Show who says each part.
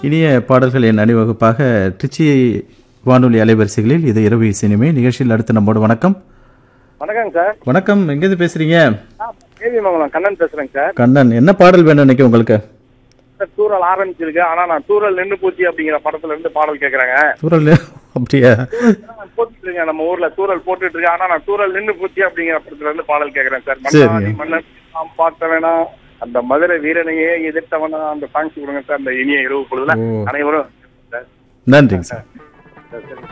Speaker 1: இனிய பாடல்கள் என் அணிவகுப்பாக திருச்சி வானொலி அலைவரிசைகளில் இது இரவு சினிமை நிகழ்ச்சியில் அடுத்து நம்மோடு வணக்கம்
Speaker 2: வணக்கங்க சார்
Speaker 1: வணக்கம் எங்கேருந்து பேசுறீங்க
Speaker 2: கேவி மங்கலம் கண்ணன் பேசுறேங்க சார்
Speaker 1: கண்ணன் என்ன பாடல் வேணும் இன்னைக்கு உங்களுக்கு
Speaker 2: சார் தூரல் ஆரம்பிச்சிருக்கு ஆனா நான் தூரல் நின்று போச்சு அப்படிங்கிற படத்துல இருந்து பாடல் கேக்குறேங்க
Speaker 1: தூரல் அப்படியா
Speaker 2: போட்டுட்டு இருக்கேன் நம்ம ஊர்ல தூரல் போட்டுட்டு இருக்கேன் ஆனா நான் தூரல் நின்று போச்சு அப்படிங்கிற படத்துல இருந்து பாடல் கேக்குறேன் சார்
Speaker 1: சரி.
Speaker 2: மன்னாடி மன்னன் நாம் பார்த்த வேணாம் அந்த மதுரை வீரனையே எதிர்த்தவனா அந்த சாங்ஸ் கொடுங்க சார் அந்த இனிய இரவு பொழுதுல
Speaker 1: ஓ.
Speaker 2: அனைவரும் சார்
Speaker 1: நன்றிங்க சார்
Speaker 2: சரி